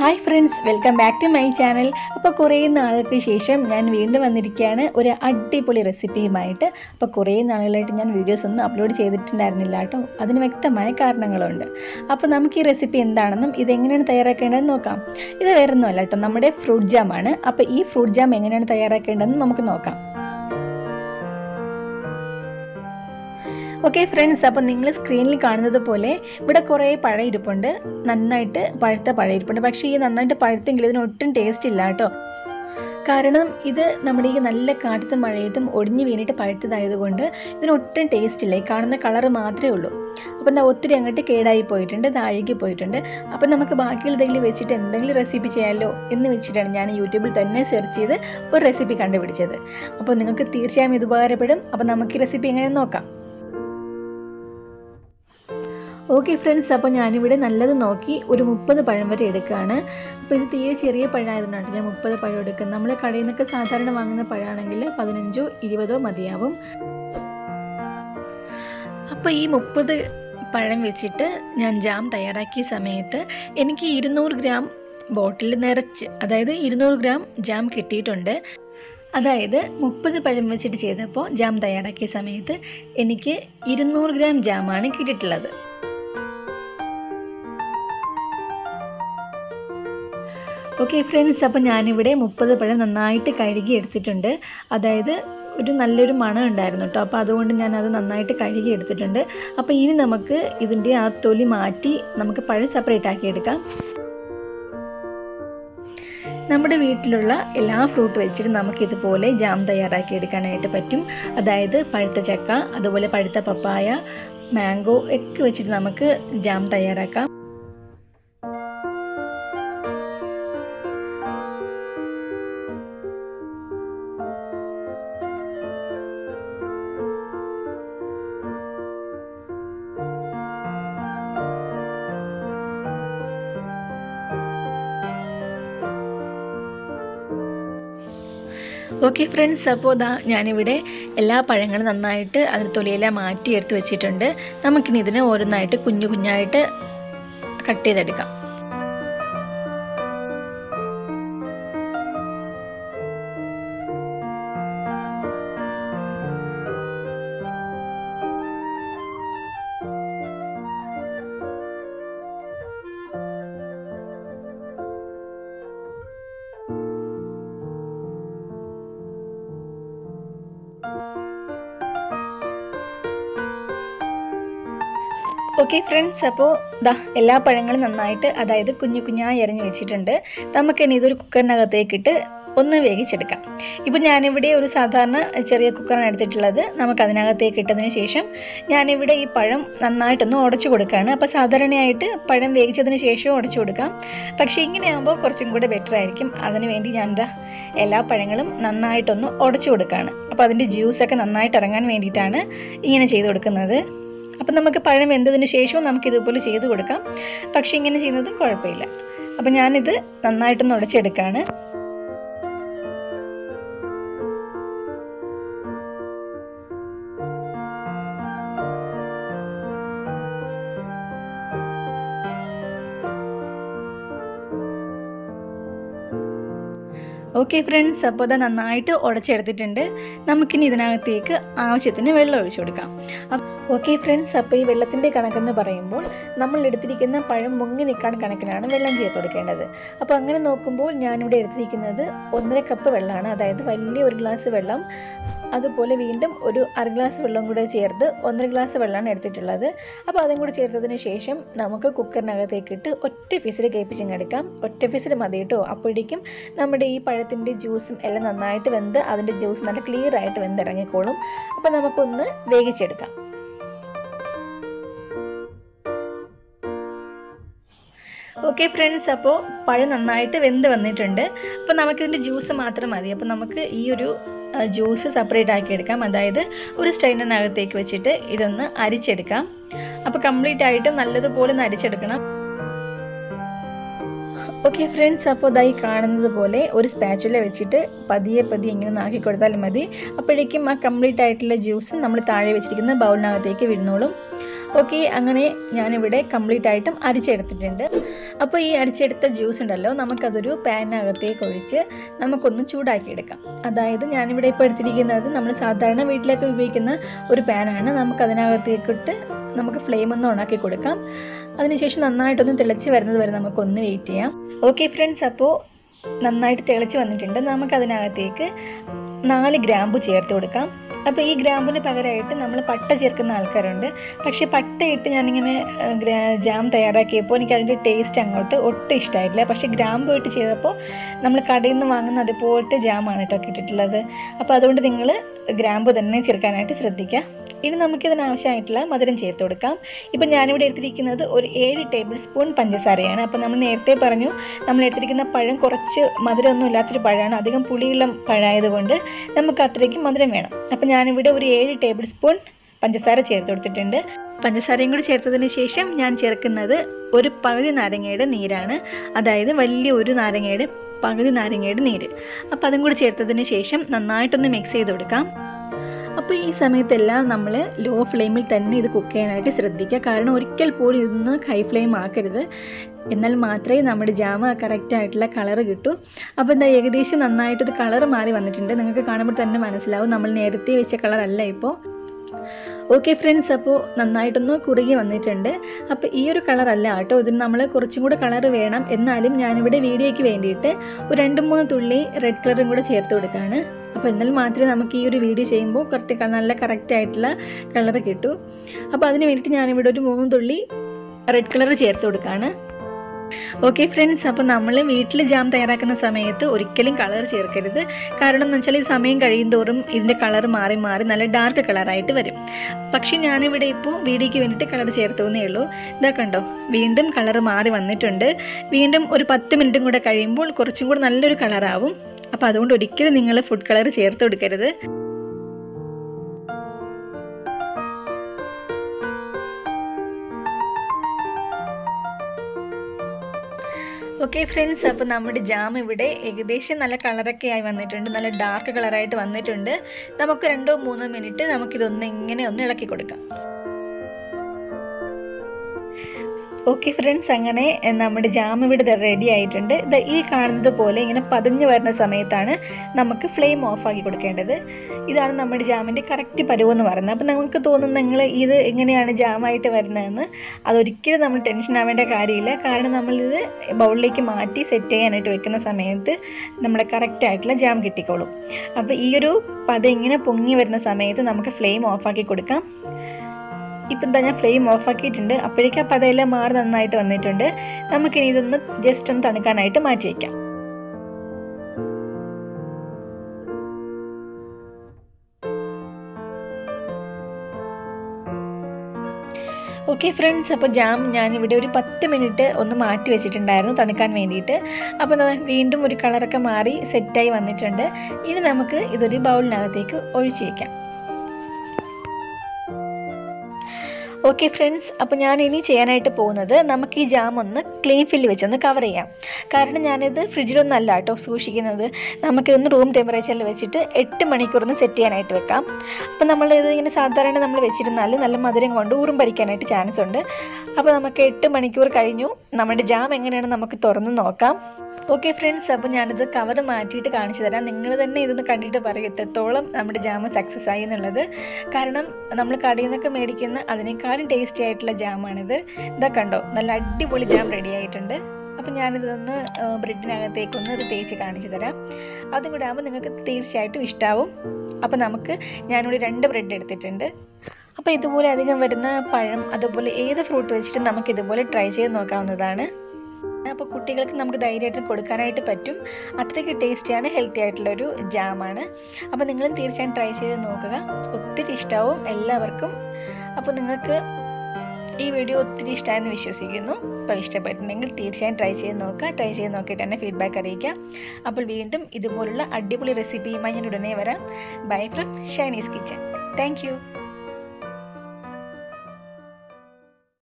hi friends welcome back to my channel അപ്പോൾ കുറേ നാളുകൾക്ക് ശേഷം ഞാൻ വീണ്ടും വന്നിരിക്കുകയാണ് ഒരു അടിപൊളി റെസിപ്പിയുമായിട്ട് അപ്പോൾ കുറേ നാളുകളായിട്ട് ഞാൻ വീഡിയോസ് ഒന്നും അപ്ലോഡ് ചെയ്തിട്ടുണ്ടായിരുന്നില്ല കേട്ടോ അതിന് വ്യക്തമായ കാരണങ്ങളുണ്ട് അപ്പോൾ നമുക്ക് ഈ റെസിപ്പി എന്താണെന്നും ഇതെങ്ങനെയാണ് തയ്യാറാക്കേണ്ടതെന്ന് നോക്കാം ഇത് വേറൊന്നുമല്ല കേട്ടോ നമ്മുടെ ഫ്രൂട്ട് ജാമാണ് അപ്പോൾ ഈ ഫ്രൂട്ട് ജാം എങ്ങനെയാണ് തയ്യാറാക്കേണ്ടതെന്ന് നമുക്ക് നോക്കാം ഓക്കെ ഫ്രണ്ട്സ് അപ്പോൾ നിങ്ങൾ സ്ക്രീനിൽ കാണുന്നത് പോലെ ഇവിടെ കുറേ പഴം ഇരിപ്പുണ്ട് നന്നായിട്ട് പഴുത്ത പഴം ഇരിപ്പുണ്ട് പക്ഷേ ഈ നന്നായിട്ട് പഴുത്തെങ്കിൽ ഇതിന് ഒട്ടും ടേസ്റ്റ് ഇല്ല കേട്ടോ കാരണം ഇത് നമ്മുടെ ഈ നല്ല കാറ്റത്തും മഴയത്തും ഒടിഞ്ഞു വീണിട്ട് പഴുത്തതായതുകൊണ്ട് ഇതിന് ഒട്ടും ടേസ്റ്റ് ഇല്ല ഈ കാണുന്ന കളറ് മാത്രമേ ഉള്ളൂ അപ്പം എന്താ ഒത്തിരി അങ്ങോട്ട് കേടായി പോയിട്ടുണ്ട് താഴേക്ക് പോയിട്ടുണ്ട് അപ്പം നമുക്ക് ബാക്കിയുള്ളതെങ്കിലും വെച്ചിട്ട് എന്തെങ്കിലും റെസിപ്പി ചെയ്യാമല്ലോ എന്ന് വെച്ചിട്ടാണ് ഞാൻ യൂട്യൂബിൽ തന്നെ സെർച്ച് ചെയ്ത് ഒരു റെസിപ്പി കണ്ടുപിടിച്ചത് അപ്പോൾ നിങ്ങൾക്ക് തീർച്ചയായും ഇത് ഉപകാരപ്പെടും അപ്പോൾ നമുക്ക് ഈ റെസിപ്പി എങ്ങനെ നോക്കാം ഓക്കെ ഫ്രണ്ട്സ് അപ്പോൾ ഞാനിവിടെ നല്ലത് നോക്കി ഒരു മുപ്പത് പഴം വരെ എടുക്കുകയാണ് അപ്പോൾ ഇത് തീരെ ചെറിയ പഴമായതുകൊണ്ടാണ് ഞാൻ മുപ്പത് പഴം എടുക്കുന്നത് നമ്മൾ കടയിൽ നിന്നൊക്കെ സാധാരണ വാങ്ങുന്ന പഴമാണെങ്കിൽ പതിനഞ്ചോ ഇരുപതോ മതിയാവും അപ്പോൾ ഈ മുപ്പത് പഴം വെച്ചിട്ട് ഞാൻ ജാം തയ്യാറാക്കിയ സമയത്ത് എനിക്ക് ഇരുന്നൂറ് ഗ്രാം ബോട്ടിൽ നിറച്ച് അതായത് ഇരുന്നൂറ് ഗ്രാം ജാം കിട്ടിയിട്ടുണ്ട് അതായത് മുപ്പത് പഴം വെച്ചിട്ട് ചെയ്തപ്പോൾ ജാം തയ്യാറാക്കിയ സമയത്ത് എനിക്ക് ഇരുന്നൂറ് ഗ്രാം ജാമാണ് കിട്ടിയിട്ടുള്ളത് ഓക്കെ ഫ്രണ്ട്സ് അപ്പോൾ ഞാനിവിടെ മുപ്പത് പഴം നന്നായിട്ട് കഴുകി എടുത്തിട്ടുണ്ട് അതായത് ഒരു നല്ലൊരു മണം ഉണ്ടായിരുന്നു കേട്ടോ അപ്പോൾ അതുകൊണ്ട് ഞാൻ അത് നന്നായിട്ട് കഴുകി എടുത്തിട്ടുണ്ട് അപ്പോൾ ഇനി നമുക്ക് ഇതിൻ്റെ ആ തൊലി മാറ്റി നമുക്ക് പഴം സെപ്പറേറ്റ് ആക്കി എടുക്കാം നമ്മുടെ വീട്ടിലുള്ള എല്ലാ ഫ്രൂട്ട് വെച്ചിട്ട് നമുക്കിതുപോലെ ജാം തയ്യാറാക്കി എടുക്കാനായിട്ട് പറ്റും അതായത് പഴുത്ത ചക്ക അതുപോലെ പഴുത്ത പപ്പായ മാംഗോ ഒക്കെ വെച്ചിട്ട് നമുക്ക് ജാം തയ്യാറാക്കാം ഓക്കെ ഫ്രണ്ട്സ് അപ്പോൾ ദാ ഞാനിവിടെ എല്ലാ പഴങ്ങളും നന്നായിട്ട് അതിന് തൊലിയെല്ലാം മാറ്റി എടുത്ത് വെച്ചിട്ടുണ്ട് നമുക്കിനി ഇതിനെ ഓരോന്നായിട്ട് കുഞ്ഞു കുഞ്ഞായിട്ട് കട്ട് ചെയ്തെടുക്കാം ഓക്കെ ഫ്രണ്ട്സ് അപ്പോൾ ദാ എല്ലാ പഴങ്ങളും നന്നായിട്ട് അതായത് കുഞ്ഞു കുഞ്ഞായി എറിഞ്ഞ് വെച്ചിട്ടുണ്ട് നമുക്കിനി ഇതൊരു കുക്കറിനകത്തേക്കിട്ട് ഒന്ന് വേവിച്ചെടുക്കാം ഇപ്പോൾ ഞാനിവിടെ ഒരു സാധാരണ ചെറിയ കുക്കറാണ് എടുത്തിട്ടുള്ളത് നമുക്ക് അതിനകത്തേക്ക് ഇട്ടതിന് ശേഷം ഞാനിവിടെ ഈ പഴം നന്നായിട്ടൊന്ന് ഉടച്ചു കൊടുക്കുകയാണ് അപ്പോൾ സാധാരണയായിട്ട് പഴം വേവിച്ചതിന് ശേഷം ഉടച്ചു കൊടുക്കാം പക്ഷേ ഇങ്ങനെയാകുമ്പോൾ കുറച്ചും കൂടെ ബെറ്റർ ആയിരിക്കും അതിന് വേണ്ടി ഞാൻ എന്താ എല്ലാ പഴങ്ങളും നന്നായിട്ടൊന്ന് ഉടച്ചു കൊടുക്കുകയാണ് അപ്പോൾ അതിൻ്റെ ജ്യൂസൊക്കെ നന്നായിട്ട് ഇറങ്ങാൻ വേണ്ടിയിട്ടാണ് ഇങ്ങനെ ചെയ്ത് കൊടുക്കുന്നത് അപ്പം നമുക്ക് പഴം വെന്തതിന് ശേഷവും നമുക്ക് ഇതുപോലെ ചെയ്ത് കൊടുക്കാം പക്ഷേ ഇങ്ങനെ ചെയ്യുന്നതും കുഴപ്പമില്ല അപ്പം ഞാനിത് നന്നായിട്ടൊന്ന് ഉടച്ചെടുക്കുകയാണ് ഓക്കെ ഫ്രണ്ട്സ് അപ്പോൾ അത് നന്നായിട്ട് ഉടച്ചെടുത്തിട്ടുണ്ട് നമുക്കിനി ഇതിനകത്തേക്ക് ആവശ്യത്തിന് വെള്ളം ഒഴിച്ചു കൊടുക്കാം ഓക്കെ ഫ്രണ്ട്സ് അപ്പോൾ ഈ വെള്ളത്തിൻ്റെ കണക്കെന്ന് പറയുമ്പോൾ നമ്മൾ എടുത്തിരിക്കുന്ന പഴം മുങ്ങി നിൽക്കാൻ കണക്കിനാണ് വെള്ളം ചേർത്ത് കൊടുക്കേണ്ടത് അപ്പോൾ അങ്ങനെ നോക്കുമ്പോൾ ഞാനിവിടെ എടുത്തിരിക്കുന്നത് ഒന്നര കപ്പ് വെള്ളമാണ് അതായത് വലിയ ഒരു ഗ്ലാസ് വെള്ളം അതുപോലെ വീണ്ടും ഒരു അര ഗ്ലാസ് വെള്ളം കൂടെ ചേർത്ത് ഒന്നര ഗ്ലാസ് വെള്ളമാണ് എടുത്തിട്ടുള്ളത് അപ്പോൾ അതും കൂടി ചേർത്തതിന് ശേഷം നമുക്ക് കുക്കറിനകത്തേക്കിട്ട് ഒറ്റ ഫിസിൽ കേൾപ്പിച്ചിങ്ങെടുക്കാം ഒറ്റ ഫിസിൽ മതി കേട്ടോ അപ്പോഴേക്കും നമ്മുടെ ഈ പഴത്തിൻ്റെ ജ്യൂസും എല്ലാം നന്നായിട്ട് വെന്ത് അതിൻ്റെ ജ്യൂസ് നല്ല ക്ലിയർ ആയിട്ട് വെന്തിറങ്ങിക്കോളും അപ്പോൾ നമുക്കൊന്ന് വേവിച്ചെടുക്കാം ഓക്കെ ഫ്രണ്ട്സ് അപ്പോൾ പഴം നന്നായിട്ട് വെന്ത് വന്നിട്ടുണ്ട് അപ്പോൾ നമുക്കിതിൻ്റെ ജ്യൂസ് മാത്രം മതി അപ്പോൾ നമുക്ക് ഈ ഒരു ജ്യൂസ് സെപ്പറേറ്റ് ആക്കി എടുക്കാം അതായത് ഒരു സ്റ്റൈനറിനകത്തേക്ക് വെച്ചിട്ട് ഇതൊന്ന് അരിച്ചെടുക്കാം അപ്പോൾ കംപ്ലീറ്റ് ആയിട്ട് നല്ലതുപോലെ ഒന്ന് അരിച്ചെടുക്കണം ഓക്കെ ഫ്രണ്ട്സ് അപ്പോൾ ഇതായി കാണുന്നത് പോലെ ഒരു സ്പാച്ചുല വെച്ചിട്ട് പതിയെ പതിയെ ഇങ്ങനെ ഒന്ന് ആക്കി കൊടുത്താൽ മതി അപ്പോഴേക്കും ആ കംപ്ലീറ്റ് ആയിട്ടുള്ള ജ്യൂസ് നമ്മൾ താഴെ വെച്ചിരിക്കുന്ന ബൗളിനകത്തേക്ക് വീഴുന്നോളും ഓക്കെ അങ്ങനെ ഞാനിവിടെ കംപ്ലീറ്റ് ആയിട്ടും അരിച്ചെടുത്തിട്ടുണ്ട് അപ്പോൾ ഈ അടിച്ചെടുത്ത ജ്യൂസ് ഉണ്ടല്ലോ നമുക്കതൊരു പാനിനകത്തേക്ക് ഒഴിച്ച് നമുക്കൊന്ന് ചൂടാക്കിയെടുക്കാം അതായത് ഞാനിവിടെ ഇപ്പോൾ എടുത്തിരിക്കുന്നത് നമ്മൾ സാധാരണ വീട്ടിലൊക്കെ ഉപയോഗിക്കുന്ന ഒരു പാനാണ് നമുക്കതിനകത്തേക്കിട്ട് നമുക്ക് ഫ്ലെയിം ഒന്ന് ഓണാക്കി കൊടുക്കാം അതിനുശേഷം നന്നായിട്ടൊന്ന് തിളച്ച് വരുന്നത് വരെ നമുക്കൊന്ന് വെയിറ്റ് ചെയ്യാം ഓക്കെ ഫ്രണ്ട്സ് അപ്പോൾ നന്നായിട്ട് തിളച്ച് വന്നിട്ടുണ്ട് നമുക്കതിനകത്തേക്ക് നാല് ഗ്രാമ്പു ചേർത്ത് കൊടുക്കാം അപ്പോൾ ഈ ഗ്രാമ്പിന് പകരമായിട്ട് നമ്മൾ പട്ട ചേർക്കുന്ന ആൾക്കാരുണ്ട് പക്ഷേ പട്ട ഇട്ട് ഞാനിങ്ങനെ ഏഹ്, ഗ്രാ- ജാം തയ്യാറാക്കിയപ്പോൾ എനിക്ക് അതിൻ്റെ ടേസ്റ്റ് അങ്ങോട്ട് ഒട്ടും ഇഷ്ടമായിട്ടില്ല പക്ഷേ ഗ്രാമ്പു ഇട്ട് ചെയ്തപ്പോൾ നമ്മൾ കടയിൽ നിന്ന് വാങ്ങുന്ന അതുപോലത്തെ ജാമാണ് കേട്ടോ കിട്ടിയിട്ടുള്ളത് അപ്പോൾ അതുകൊണ്ട് നിങ്ങൾ ഗ്രാമ്പു തന്നെ ചേർക്കാനായിട്ട് ശ്രദ്ധിക്കുക ഇനി നമുക്കിതിന് ആവശ്യമായിട്ടുള്ള മധുരം ചേർത്ത് കൊടുക്കാം ഇപ്പം ഞാനിവിടെ എടുത്തിരിക്കുന്നത് ഒരു ഏഴ് ടേബിൾ സ്പൂൺ പഞ്ചസാരയാണ് അപ്പോൾ നമ്മൾ നേരത്തെ പറഞ്ഞു നമ്മൾ എടുത്തിരിക്കുന്ന പഴം കുറച്ച് മധുരമൊന്നും ഇല്ലാത്തൊരു പഴമാണ് അധികം പുളിയുള്ള പഴമായതുകൊണ്ട് നമുക്ക് അത്രയ്ക്ക് മധുരം വേണം അപ്പോൾ ഞാനിവിടെ ഒരു ഏഴ് ടേബിൾ സ്പൂൺ പഞ്ചസാര ചേർത്ത് കൊടുത്തിട്ടുണ്ട് പഞ്ചസാരയും കൂടി ചേർത്തതിന് ശേഷം ഞാൻ ചേർക്കുന്നത് ഒരു പകുതി നാരങ്ങയുടെ നീരാണ് അതായത് വലിയ ഒരു നാരങ്ങയുടെ പകുതി നാരങ്ങയുടെ നീര് അപ്പോൾ അതും കൂടി ചേർത്തതിന് ശേഷം നന്നായിട്ടൊന്ന് മിക്സ് ചെയ്ത് കൊടുക്കാം അപ്പോൾ ഈ സമയത്തെല്ലാം നമ്മൾ ലോ ഫ്ലെയിമിൽ തന്നെ ഇത് കുക്ക് ചെയ്യാനായിട്ട് ശ്രദ്ധിക്കുക കാരണം ഒരിക്കൽ പോലും ഇതൊന്ന് ഹൈ ഫ്ലെയിം ആക്കരുത് എന്നാൽ മാത്രമേ നമ്മുടെ ജാമ കറക്റ്റ് ആയിട്ടുള്ള കളർ കിട്ടൂ അപ്പോൾ എന്താ ഏകദേശം നന്നായിട്ടൊരു കളർ മാറി വന്നിട്ടുണ്ട് നിങ്ങൾക്ക് കാണുമ്പോൾ തന്നെ മനസ്സിലാവും നമ്മൾ നേരത്തെ വെച്ച കളറല്ല ഇപ്പോൾ ഓക്കെ ഫ്രണ്ട്സ് അപ്പോൾ നന്നായിട്ടൊന്ന് കുറുകി വന്നിട്ടുണ്ട് അപ്പോൾ ഈ ഒരു കളറല്ല കേട്ടോ ഇതിന് നമ്മൾ കുറച്ചും കൂടെ കളർ വേണം എന്നാലും ഞാനിവിടെ വീഡിയോയ്ക്ക് വേണ്ടിയിട്ട് ഒരു രണ്ട് മൂന്ന് തുള്ളി റെഡ് കളറും കൂടെ ചേർത്ത് കൊടുക്കുകയാണ് അപ്പോൾ എന്നാൽ മാത്രമേ നമുക്ക് ഈ ഒരു വീഡിയോ ചെയ്യുമ്പോൾ കറക്റ്റ് നല്ല കറക്റ്റ് ആയിട്ടുള്ള കളർ കിട്ടൂ അപ്പോൾ അതിന് വേണ്ടിയിട്ട് ഞാനിവിടെ ഒരു മൂന്ന് തുള്ളി റെഡ് കളർ ചേർത്ത് കൊടുക്കുകയാണ് ഓക്കെ ഫ്രണ്ട്സ് അപ്പോൾ നമ്മൾ വീട്ടിൽ ജാം തയ്യാറാക്കുന്ന സമയത്ത് ഒരിക്കലും കളർ ചേർക്കരുത് കാരണം എന്ന് വെച്ചാൽ ഈ സമയം കഴിയും തോറും ഇതിൻ്റെ കളർ മാറി മാറി നല്ല ഡാർക്ക് കളറായിട്ട് വരും പക്ഷേ ഞാനിവിടെ ഇപ്പോൾ വീഡിയോയ്ക്ക് വേണ്ടിയിട്ട് കളർ ചേർത്തുന്നേ ഉള്ളൂ ഇതാ കണ്ടോ വീണ്ടും കളർ മാറി വന്നിട്ടുണ്ട് വീണ്ടും ഒരു പത്ത് മിനിറ്റും കൂടെ കഴിയുമ്പോൾ കുറച്ചും കൂടെ നല്ലൊരു കളറാവും അപ്പോൾ അതുകൊണ്ട് ഒരിക്കലും നിങ്ങൾ ഫുഡ് കളർ ചേർത്ത് കൊടുക്കരുത് ഓക്കെ ഫ്രണ്ട്സ് അപ്പോൾ നമ്മുടെ ജാം ഇവിടെ ഏകദേശം നല്ല കളറൊക്കെ ആയി വന്നിട്ടുണ്ട് നല്ല ഡാർക്ക് കളറായിട്ട് വന്നിട്ടുണ്ട് നമുക്ക് രണ്ടോ മൂന്നോ മിനിറ്റ് നമുക്കിതൊന്ന് ഇങ്ങനെ ഒന്ന് ഇളക്കി കൊടുക്കാം ഓക്കെ ഫ്രണ്ട്സ് അങ്ങനെ എ, നമ്മുടെ ജാം ഇവിടെ റെഡി ആയിട്ടുണ്ട് ദാ ഈ കാണുന്നത് പോലെ ഇങ്ങനെ പതിഞ്ഞു വരുന്ന സമയത്താണ് നമുക്ക് ഫ്ലെയിം ഓഫ് ആക്കി കൊടുക്കേണ്ടത് ഇതാണ് നമ്മുടെ ജാമിൻ്റെ കറക്റ്റ് പരുവെന്ന് പറയുന്നത് അപ്പോൾ നിങ്ങൾക്ക് തോന്നുന്നു നിങ്ങൾ ഇത് എങ്ങനെയാണ് ജാമായിട്ട് വരുന്നതെന്ന് അതൊരിക്കലും നമ്മൾ ടെൻഷൻ ആവേണ്ട കാര്യമില്ല കാരണം നമ്മളിത് ബൗളിലേക്ക് മാറ്റി സെറ്റ് ചെയ്യാനായിട്ട് വെക്കുന്ന സമയത്ത് നമ്മുടെ കറക്റ്റ് ആയിട്ടുള്ള ജാം കിട്ടിക്കോളും അപ്പോൾ ഈ ഒരു പത ഇങ്ങനെ പൊങ്ങി വരുന്ന സമയത്ത് നമുക്ക് ഫ്ലെയിം ഓഫാക്കി കൊടുക്കാം ഇപ്പം എന്താ ഞാൻ ഫ്ലെയിം ഓഫാക്കിയിട്ടുണ്ട് അപ്പോഴേക്കും ആ പതയെല്ലാം മാറി നന്നായിട്ട് വന്നിട്ടുണ്ട് നമുക്കിനി ഇതൊന്ന് ജസ്റ്റ് ഒന്ന് തണുക്കാനായിട്ട് മാറ്റി വയ്ക്കാം ഓക്കെ ഫ്രണ്ട്സ് അപ്പോൾ ജാം ഞാനിവിടെ ഒരു പത്ത് മിനിറ്റ് ഒന്ന് മാറ്റി വെച്ചിട്ടുണ്ടായിരുന്നു തണുക്കാൻ വേണ്ടിയിട്ട് അപ്പോൾ ദാ വീണ്ടും ഒരു കളറൊക്കെ മാറി സെറ്റായി വന്നിട്ടുണ്ട് ഇനി നമുക്ക് ഇതൊരു ബൗളിനകത്തേക്ക് ഒഴിച്ച് വയ്ക്കാം ഓക്കെ ഫ്രണ്ട്സ് അപ്പോൾ ഞാൻ ഇനി ചെയ്യാനായിട്ട് പോകുന്നത് നമുക്ക് ഈ ജാം ഒന്ന് ക്ലീൻ ഫില്ല് വെച്ചൊന്ന് കവർ ചെയ്യാം കാരണം ഞാനിത് ഫ്രിഡ്ജിലൊന്നല്ല കേട്ടോ സൂക്ഷിക്കുന്നത് നമുക്കിതൊന്ന് റൂം ടെമ്പറേച്ചറിൽ വെച്ചിട്ട് എട്ട് മണിക്കൂറൊന്ന് സെറ്റ് ചെയ്യാനായിട്ട് വെക്കാം അപ്പോൾ നമ്മൾ ഇത് ഇങ്ങനെ സാധാരണ നമ്മൾ വെച്ചിരുന്നാൽ നല്ല മധുരം കൊണ്ട് ഊറും ഭരിക്കാനായിട്ട് ചാൻസ് ഉണ്ട് അപ്പോൾ നമുക്ക് എട്ട് മണിക്കൂർ കഴിഞ്ഞു നമ്മുടെ ജാം എങ്ങനെയാണ് നമുക്ക് തുറന്ന് നോക്കാം ഓക്കെ ഫ്രണ്ട്സ് അപ്പോൾ ഞാനിത് കവർ മാറ്റിയിട്ട് കാണിച്ചു തരാം നിങ്ങൾ തന്നെ ഇതൊന്ന് കണ്ടിട്ട് പറയും എത്രത്തോളം നമ്മുടെ ജാമ് സക്സസ് ആയി എന്നുള്ളത് കാരണം നമ്മൾ കടയിൽ നിന്നൊക്കെ മേടിക്കുന്ന അതിനേക്കാളും ടേസ്റ്റി ആയിട്ടുള്ള ജാമാണിത് ഇതാ കണ്ടോ നല്ല അടിപൊളി ജാം റെഡി ആയിട്ടുണ്ട് അപ്പോൾ ഞാനിതൊന്ന് ബ്രെഡിനകത്തേക്കൊന്ന് ഇത് തേച്ച് കാണിച്ചു തരാം അതും കൂടെ ആകുമ്പോൾ നിങ്ങൾക്ക് തീർച്ചയായിട്ടും ഇഷ്ടാവും അപ്പോൾ നമുക്ക് ഞാനിവിടെ രണ്ട് ബ്രെഡ് എടുത്തിട്ടുണ്ട് അപ്പോൾ ഇതുപോലെ അധികം വരുന്ന പഴം അതുപോലെ ഏത് ഫ്രൂട്ട് വെച്ചിട്ട് നമുക്ക് ഇതുപോലെ ട്രൈ ചെയ്ത് നോക്കാവുന്നതാണ് അപ്പോൾ കുട്ടികൾക്ക് നമുക്ക് ധൈര്യമായിട്ട് കൊടുക്കാനായിട്ട് പറ്റും അത്രയ്ക്ക് ടേസ്റ്റിയാണ് ഹെൽത്തി ആയിട്ടുള്ളൊരു ജാമാണ് അപ്പോൾ നിങ്ങളും തീർച്ചയായും ട്രൈ ചെയ്ത് നോക്കുക ഒത്തിരി ഇഷ്ടമാവും എല്ലാവർക്കും അപ്പോൾ നിങ്ങൾക്ക് ഈ വീഡിയോ ഒത്തിരി ഇഷ്ടമായെന്ന് വിശ്വസിക്കുന്നു അപ്പോൾ ഇഷ്ടപ്പെട്ടിട്ടുണ്ടെങ്കിൽ തീർച്ചയായും ട്രൈ ചെയ്ത് നോക്കുക ട്രൈ ചെയ്ത് നോക്കിയിട്ട് തന്നെ ഫീഡ്ബാക്ക് അറിയിക്കാം അപ്പോൾ വീണ്ടും ഇതുപോലുള്ള അടിപൊളി റെസിപ്പിയുമായി ഞാൻ ഉടനെ വരാം bye from Shiny's kitchen thank